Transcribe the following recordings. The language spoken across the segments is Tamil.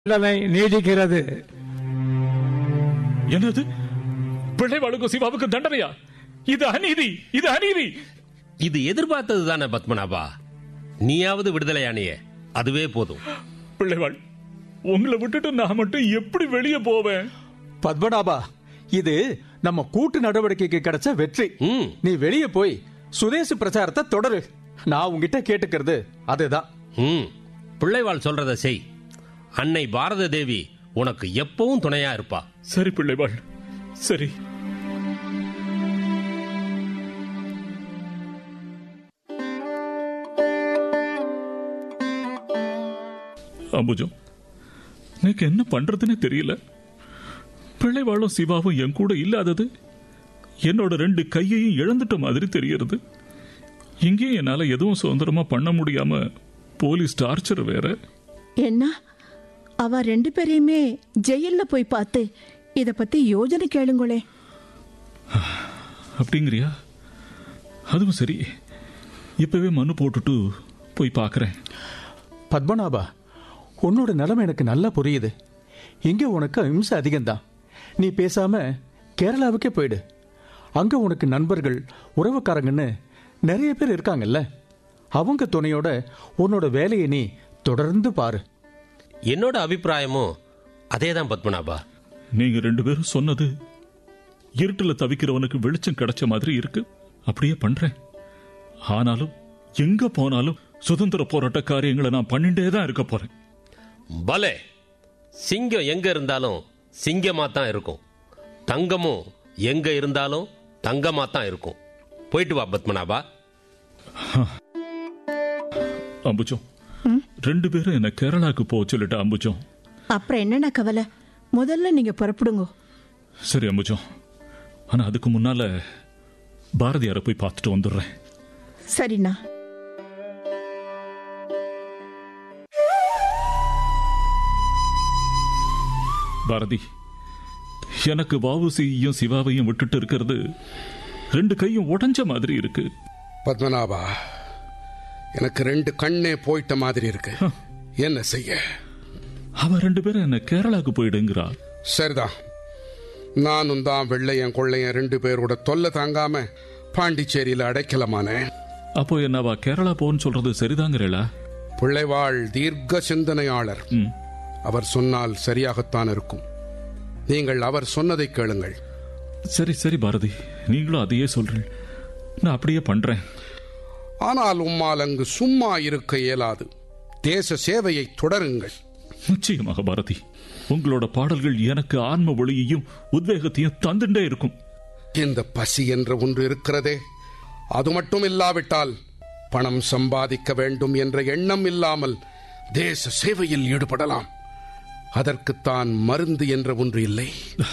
தண்டனை நீடிக்கிறது என்னது பிள்ளைவாளுக்கும் சிவாவுக்கு தண்டனையா இது அநீதி இது அநீதி இது எதிர்பார்த்தது தானே பத்மநாபா நீயாவது விடுதலையானியே அதுவே போதும் பிள்ளைவாள் உங்களை விட்டுட்டு நான் மட்டும் எப்படி வெளியே போவேன் பத்மநாபா இது நம்ம கூட்டு நடவடிக்கைக்கு கிடைச்ச வெற்றி ம் நீ வெளியே போய் சுதேசி பிரச்சாரத்தை தொடரு நான் உங்ககிட்ட கேட்டுக்கிறது அதுதான் ம் பிள்ளைவாள் சொல்றத செய் அன்னை பாரத தேவி உனக்கு எப்பவும் துணையா இருப்பா சரி பிள்ளைவாள் சரி அம்புஜம் எனக்கு என்ன பண்றதுன்னு தெரியல பிள்ளைவாளும் சிவாவும் என் கூட இல்லாதது என்னோட ரெண்டு கையையும் இழந்துட்ட மாதிரி தெரியறது இங்கேயும் என்னால எதுவும் சுதந்திரமா பண்ண முடியாம போலீஸ் டார்ச்சர் வேற என்ன அவ ரெண்டு பேரையுமே ஜெயில்ல போய் பார்த்து இத பத்தி யோஜனை கேளுங்களே அப்படிங்கிறியா அதுவும் சரி இப்பவே மனு போட்டுட்டு போய் பார்க்கறேன் பத்மநாபா உன்னோட நிலைமை எனக்கு நல்லா புரியுது இங்க உனக்கு அஹிம்சை அதிகம்தான் நீ பேசாம கேரளாவுக்கே போயிடு அங்க உனக்கு நண்பர்கள் உறவுக்காரங்கன்னு நிறைய பேர் இருக்காங்கல்ல அவங்க துணையோட உன்னோட வேலையை நீ தொடர்ந்து பாரு என்னோட அபிப்பிராயமும் அதேதான் பத்மநாபா நீங்க ரெண்டு பேரும் சொன்னது இருட்டுல தவிக்கிறவனுக்கு வெளிச்சம் கிடைச்ச மாதிரி இருக்கு அப்படியே பண்றேன் ஆனாலும் எங்க போனாலும் சுதந்திர போராட்ட காரியங்களை நான் பண்ணிட்டே தான் இருக்க போறேன் பலே சிங்கம் எங்க இருந்தாலும் சிங்கமா தான் இருக்கும் தங்கமும் எங்க இருந்தாலும் தங்கமா தான் இருக்கும் போயிட்டு வா பத்மநாபா அம்புஜம் ரெண்டு பேரும் என்ன கேரளாக்கு போக சொல்லிட்டு அம்புஜம் அப்புறம் என்னென்ன கவலை முதல்ல நீங்க புறப்படுங்க சரி அம்புஜம் ஆனா அதுக்கு முன்னால பாரதியாரை போய் பார்த்துட்டு வந்துடுறேன் சரிண்ணா பாரதி எனக்கு வாவுசியையும் சிவாவையும் விட்டுட்டு இருக்கிறது ரெண்டு கையும் உடைஞ்ச மாதிரி இருக்கு பத்மநாபா எனக்கு ரெண்டு கண்ணே போயிட்ட மாதிரி இருக்கு என்ன செய்ய அவ ரெண்டு பேரும் என்ன கேரளாக்கு போயிடுங்கிறா சரிதான் நானும் தான் வெள்ளையன் கொள்ளையன் ரெண்டு பேரோட தொல்லை தாங்காம பாண்டிச்சேரியில அடைக்கலமானேன் அப்போ என்னவா கேரளா போன்னு சொல்றது சரிதாங்கிறேளா பிள்ளைவாள் தீர்க்க சிந்தனையாளர் ம் அவர் சொன்னால் சரியாகத்தான் இருக்கும் நீங்கள் அவர் சொன்னதை கேளுங்கள் சரி சரி பாரதி நீங்களும் அதையே சொல்றீங்க நான் அப்படியே பண்றேன் ஆனால் உம்மால் அங்கு சும்மா இருக்க இயலாது தேச சேவையை தொடருங்கள் நிச்சயமாக பாரதி உங்களோட பாடல்கள் எனக்கு ஆன்ம ஒளியையும் உத்வேகத்தையும் தந்துட்டே இருக்கும் இந்த பசி என்ற ஒன்று இருக்கிறதே அது மட்டும் இல்லாவிட்டால் பணம் சம்பாதிக்க வேண்டும் என்ற எண்ணம் இல்லாமல் தேச சேவையில் ஈடுபடலாம் அதற்குத்தான் மருந்து என்ற ஒன்று இல்லை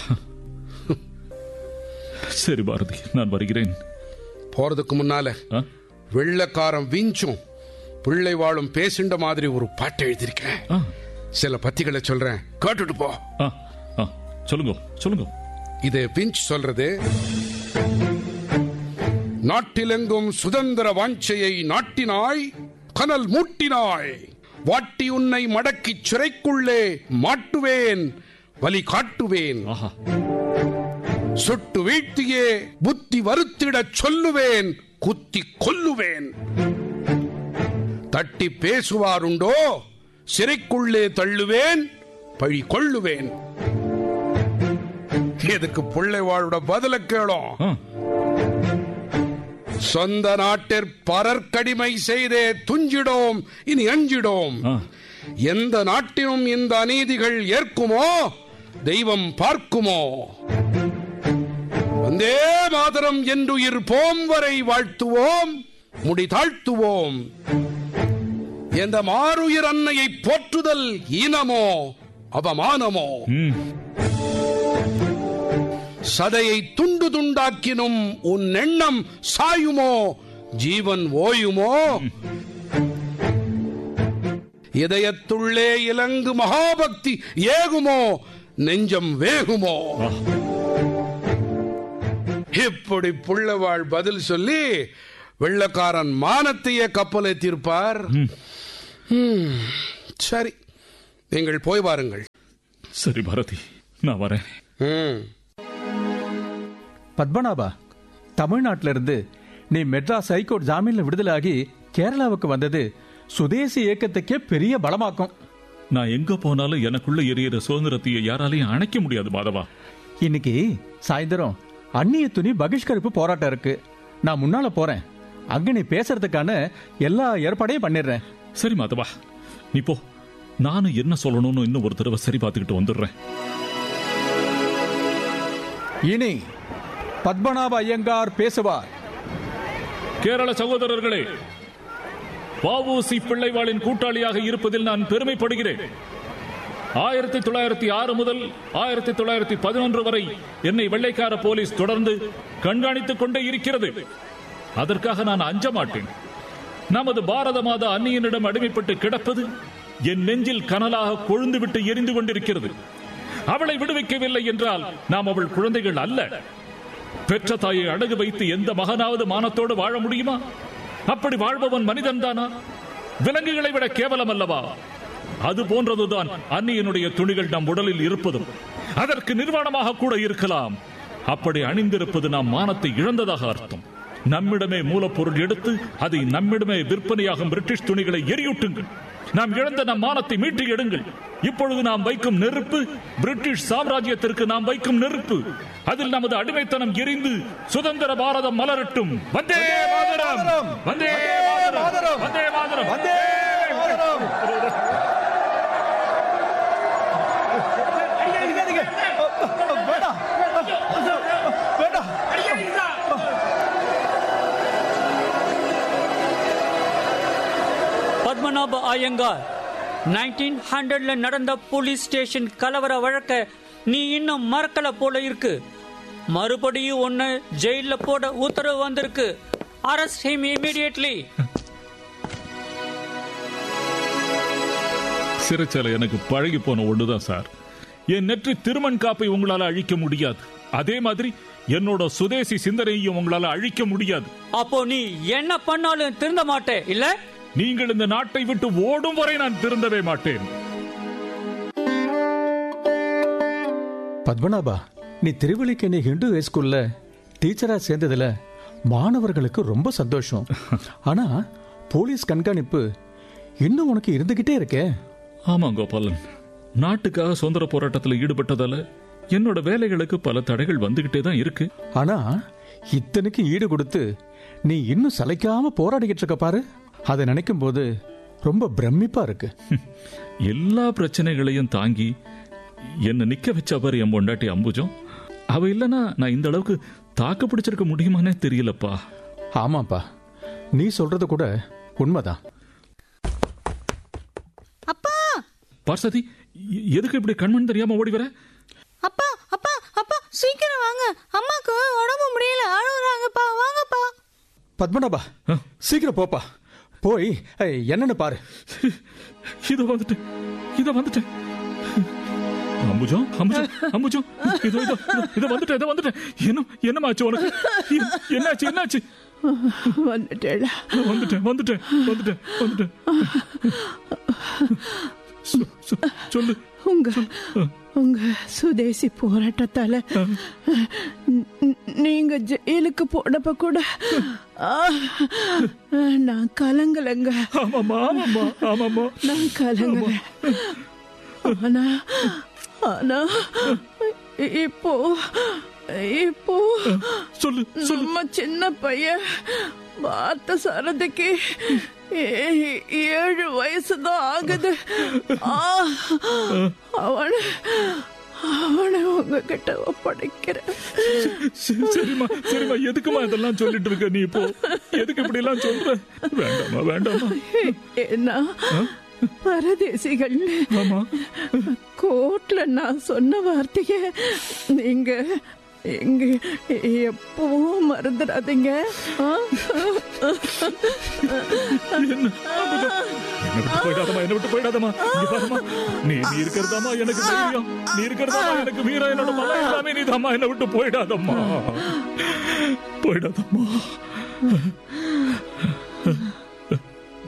சரி பாரதி நான் வருகிறேன் போறதுக்கு முன்னால ஆ? வெள்ளக்காரன் விஞ்சும் பிள்ளை வாழும் பேசிண்ட மாதிரி ஒரு பாட்டு எழுதியிருக்கேன் ஆ, சில பத்திகளை சொல்றேன் கேட்டுட்டு போ ஆ, ஆ, சொல்லுங்க சொல்லுங்க இது பிஞ்ச் சொல்றது நாட்டிலெங்கும் சுதந்திர வாஞ்சையை நாட்டினாய் கனல் மூட்டினாய் வாட்டி உன்னை மடக்கி சிறைக்குள்ளே மாட்டுவேன் வலி காட்டுவேன் ஆஹா சுட்டு வீழ்த்தியே புத்தி வருத்திடச் சொல்லுவேன் குத்தி கொல்லுவேன் தட்டி பேசுவாருண்டோ சிறைக்குள்ளே தள்ளுவேன் பழி கொள்ளுவேன் எதுக்கு பிள்ளைவாளோட பதில கேளும் ஆ, சொந்த நாட்டிற் பரற்கடிமை செய்தே துஞ்சிடோம் இனி அஞ்சிடோம் ஆ. எந்த நாட்டினும் இந்த அநீதிகள் ஏற்குமோ தெய்வம் பார்க்குமோ வந்தே மாதரம் என்றுயிர் போம் வரை வாழ்த்துவோம் முடி தாழ்த்துவோம் எந்த மாறுயிர் அன்னையை போற்றுதல் ஈனமோ அவமானமோ ம், சதையை துண்டு துண்டாக்கினும் உன் எண்ணம் சாயுமோ ஜீவன் ஓயுமோ இதயத்துள்ளே இலங்கு மகாபக்தி ஏகுமோ நெஞ்சம் வேகுமோ ஆ. இப்படி புள்ளவாள் பதில் சொல்லி வெள்ளக்காரன் மானத்தையே கப்பலை தீர்ப்பார் ம், சரி நீங்கள் போய் வாருங்கள் சரி பாரதி நான் வரேன் ம் பத்மநாபா தமிழ்நாட்டில இருந்து நீ மெட்ராஸ் ஹைகோர்ட் ஜாமீன்ல விடுதலாகி கேரளாவுக்கு வந்தது சுதேசி இயக்கத்துக்கே பெரிய பலமாக்கும் நான் எங்க போனாலும் எனக்குள்ள எரியிற சுதந்திரத்தையே யாராலையும் அணைக்க முடியாது மாதவா இன்னைக்கு சாயந்தரம் அந்நிய துணி பகிஷ்கரிப்பு போராட்டம் இருக்கு நான் முன்னால போறேன் அங்க நீ பேசுறதுக்கான எல்லா ஏற்பாடையும் பண்ணிடுறேன் சரி மாதவா நீ போ நானும் என்ன சொல்லணும்னு இன்னும் ஒரு தடவை சரி பார்த்துக்கிட்டு வந்துடுறேன் இனி பத்மநாப ஐயங்கார் பேசுவார் கேரள சகோதரர்களே வஉசி பிள்ளைவாளின் கூட்டாளியாக இருப்பதில் நான் பெருமைப்படுகிறேன் ஆயிரத்தி தொள்ளாயிரத்தி ஆறு முதல் ஆயிரத்தி தொள்ளாயிரத்தி பதினொன்று வரை என்னை வெள்ளைக்கார போலீஸ் தொடர்ந்து கண்காணித்துக் கொண்டே இருக்கிறது அதற்காக நான் அஞ்ச மாட்டேன் நமது பாரத மாதா அந்நியனிடம் அடிமைப்பட்டு கிடப்பது என் நெஞ்சில் கனலாக கொழுந்துவிட்டு எரிந்து கொண்டிருக்கிறது அவளை விடுவிக்கவில்லை என்றால் நாம் அவள் குழந்தைகள் அல்ல பெற்ற தாயை அடகு வைத்து எந்த மகனாவது மானத்தோடு வாழ முடியுமா அப்படி வாழ்பவன் மனிதன் தானா விலங்குகளை விட கேவலம் அல்லவா அது போன்றதுதான் அந்நியனுடைய துணிகள் நம் உடலில் இருப்பதும் அதற்கு நிர்வாணமாக கூட இருக்கலாம் அப்படி அணிந்திருப்பது நாம் மானத்தை இழந்ததாக அர்த்தம் நம்மிடமே மூலப்பொருள் எடுத்து அதை நம்மிடமே விற்பனையாகும் பிரிட்டிஷ் துணிகளை எரியூட்டுங்கள் நாம் இழந்த நம் மானத்தை மீட்டு எடுங்கள் இப்பொழுது நாம் வைக்கும் நெருப்பு பிரிட்டிஷ் சாம்ராஜ்யத்திற்கு நாம் வைக்கும் நெருப்பு அதில் நமது அடிமைத்தனம் எரிந்து சுதந்திர பாரதம் மலரட்டும் வந்தே மாதரம் வந்தே மாதரம் வந்தே மாதரம் வந்தே பத்மநாப ஐயங்கார் நைன்டீன் ஹண்ட்ரட்ல நடந்த போலீஸ் ஸ்டேஷன் கலவர வழக்க நீ இன்னும் மறக்கல போல இருக்கு மறுபடியும் ஒன்னு ஜெயில போட உத்தரவு வந்திருக்கு அரஸ்ட் him immediately சிறைச்சாலை எனக்கு பழகி போன ஒண்ணுதான் சார் என் நெற்றி திருமண் காப்பை உங்களால அழிக்க முடியாது அதே மாதிரி என்னோட சுதேசி சிந்தனையையும் உங்களால அழிக்க முடியாது அப்போ நீ என்ன பண்ணாலும் திருந்த மாட்டே இல்ல நீங்கள் இந்த நாட்டை விட்டு ஓடும் வரை நான் திருந்தவே மாட்டேன் பத்மநாபா நீ திருவள்ளிக்கேணி ஹிந்து ஹைஸ்கூல்ல டீச்சரா சேர்ந்ததுல மாணவர்களுக்கு ரொம்ப சந்தோஷம் ஆனா போலீஸ் கண்காணிப்பு இன்னும் உனக்கு இருந்துகிட்டே இருக்கே ஆமா கோபாலன் நாட்டுக்காக சுதந்திர போராட்டத்தில் ஈடுபட்டதால என்னோட வேலைகளுக்கு பல தடைகள் வந்துகிட்டே தான் இருக்கு ஆனா இத்தனைக்கு ஈடு கொடுத்து நீ இன்னும் சளைக்காம போராடிக்கிட்டு இருக்க பாரு அதை நினைக்கும் போது ரொம்ப பிரமிப்பா இருக்கு எல்லா பிரச்சனைகளையும் தாங்கி என்ன நிக்க வச்ச பாரு என் பொண்டாட்டி அம்புஜம் அவ இல்லனா நான் இந்த அளவுக்கு தாக்கு பிடிச்சிருக்க முடியுமானே தெரியலப்பா ஆமாப்பா நீ சொல்றது கூட உண்மைதான் அப்பா பார்சதி எ- எதுக்கு இப்படி கண்மண் தெரியாம ஓடி வர அப்பா அப்பா அப்பா சீக்கிரம் வாங்க அம்மாக்கு உடம்பு முடியல அழுகுறாங்கப்பா வாங்கப்பா பத்மநாபா சீக்கிரம் போப்பா போய் ஏய், என்னன்னு பாரு இதோ வந்துட்டு இதோ வந்துட்டேன் அம்புஜம் அம்புஜம் அம்புஜம் இதோ இதோ இதோ, இதோ வந்துட்டேன் இதோ வந்துட்டேன் என்ன என்னமாச்சு உனக்கு எ- என்னாச்சு என்னாச்சு வந்துட்டேடா வந்துட்டேன் வந்துட்டேன் வந்துட்டேன் வந்துட்டேன் சொ- சொ- சொல்லு உங்க உங்க சுதேசி போராட்டத்தால ந- நீங்க ஜெயிலுக்கு போனப்ப கூட ஆ, நான் கலங்கலங்க ஆமாம்மா ஆமாம்மா ஆமாம்மா நான் கலங்கல ஆனா ஆனா இப்போ இப்போ சொல்லு சொல்லு நம்ம சின்ன பையன் பார்த்த சரதுக்கு ஏ- ஏழு வயசுதான் ஆகுது ஆ, அவனை அவனை உங்ககிட்ட ஒப்படைக்கிறேன் சரி, சரிம்மா சரிம்மா எதுக்குமா இதெல்லாம் சொல்லிட்டு இருக்க நீ இப்போ எதுக்கு இப்படி எல்லாம் சொல்ற வேண்டாமா வேண்டாமா ஏன்னா பரதேசிகள் ஆமா கோர்ட்ல நான் சொன்ன வார்த்தைய நீங்க எங்க எப்பவும் மறந்துடாதீங்க ஆ? என்ன அம்புஜம், என்னை விட்டு போயிடாதம்மா என்னை விட்டு போயிடாதம்மா இங்க பாரும்மா நீ நீ இருக்கிறதாமா எனக்கு தைரியம் நீ இருக்கிறதாமா எனக்கு வீரம் என்னோட மனம் எல்லாமே நீ தாம்மா என்னை விட்டு போயிடாதம்மா போயிடாதம்மா